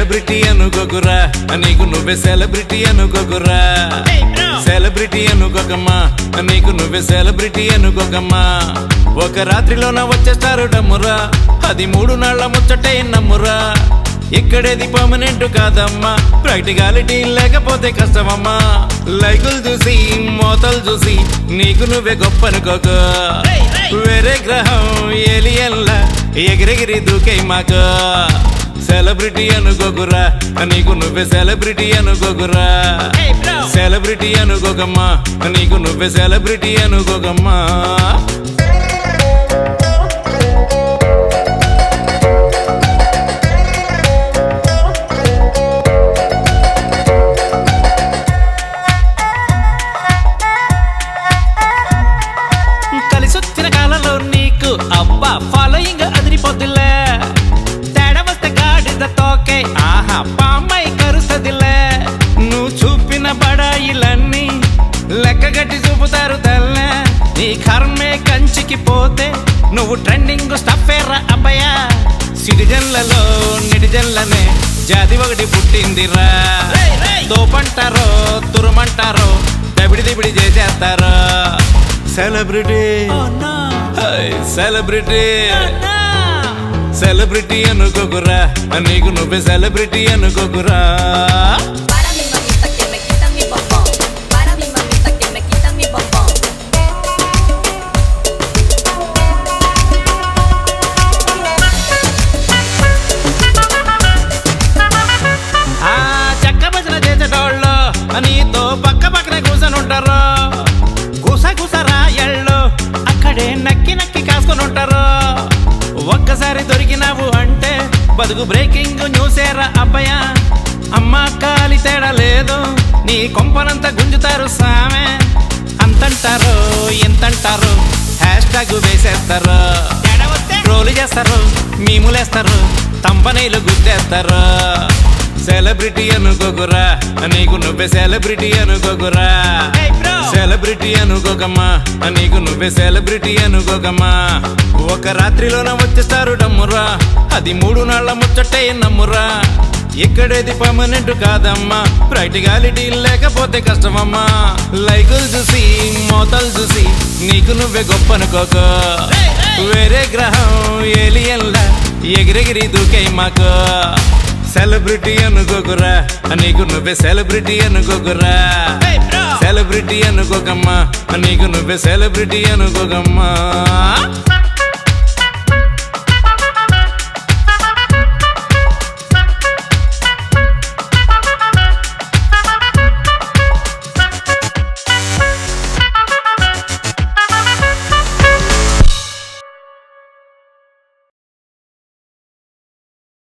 Celebrity అనుకోకురా నీకు నువ్వే సెలబ్రిటీ అనుకోకురా సెలబ్రిటీ అనుకోకమ్మా నీకు నువ్వే సెలబ్రిటీ అనుకోకమ్మా ఒక రాత్రిలోన వచ్చేస్తారు డమ్మురా అది మూడు నాళ్ల ముచ్చటే నమ్మురా ఇక్కడేది పర్మనెంట్ కాదమ్మా ప్రాక్టికాలిటీ లేకపోతే కష్టమమ్మా లైకులు చూసి మోతలు చూసి నీకు నువ్వే గొప్ప అనుకోక వేరే గ్రహం ఏలియన్లా ఎగిరెగిరి దూకై మాకు సెలబ్రిటీ అనుకోకురా నీకు నువ్వే సెలబ్రిటీ అనుకోకురా సెలబ్రిటీ అనుకోకమ్మా నీకు నువ్వే సెలబ్రిటీ అనుకోకమ్మా కలిసొచ్చిన కాలంలో నీకు అబ్బా ఫాలోయింగ్ అదిరిపోద్దులే తేడా వస్తే గాడిద తోకే ఆహా పామై కరుసదిలే నువ్వు చూపిన బడాయిలన్నీ లెక్కగట్టి చూపుతారు తల్లే నీ కర్మే కంచికి పోతే నువ్వు ట్రెండింగ్ స్టఫేరా అబ్బయా సిటిజన్లలో నిటిజన్లనే జాతి ఒకటి పుట్టిందిరా తోపంటారో తురుమంటారో దబిడి దిబిడి చేసేస్తారో సెలబ్రిటీ సెలబ్రిటీ సెలబ్రిటీ అనుకోకురా నీకు నువ్వే సెలబ్రిటీ అనుకోకురా Para mi mamita que me quita mi bombón. Para mi mamita que me quita mi bombón. ఆ చెక్క భజన చేసేటోళ్ళు నీతో పక్క పక్కనే కూర్చొని ఉంటారు కూస కూసరా ఎళ్ళు అక్కడే నక్కి నక్కి కాసుకొని ఉంటారు ఒక్కసారి దొరికినావు అంటే బతుకు బ్రేకింగ్ న్యూసేరా అబ్బయ్య అమ్మ కాలి తేడా లేదు నీ కొంపనంత గుంజుతారు సామె అంతంటారు ఎంతంటారు హ్యాష్ ట్యాగ్ వేసేస్తారు ట్రోలు చేస్తారు మీములేస్తారు తంపనీలు గుద్దేస్తారు సెలబ్రిటీ అనుకోకురా నీకు నువ్వే సెలబ్రిటీ అనుకోకురా సెలబ్రిటీ అనుకోకమ్మా నీకు నువ్వే సెలబ్రిటీ అనుకోకమ్మా ఒక రాత్రిలోన వచ్చేస్తారు డమ్మురా అది మూడు నాళ్ల ముచ్చటే నమ్మురా ఇక్కడేది పర్మనెంట్ కాదమ్మా ప్రాక్టికాలిటీ లేకపోతే కష్టమమ్మా లైకులు చూసి మోతలు చూసి నీకు నువ్వే గొప్ప అనుకోక వేరే గ్రహం ఏలియన్లా ఎగిరెగిరి దూకై మాకు సెలబ్రిటీ అనుకోకురా నీకు నువ్వే సెలబ్రిటీ అనుకోకురా సెలబ్రిటీ అనుకోకమ్మా నీకు నువ్వే సెలబ్రిటీ అనుకోకమ్మా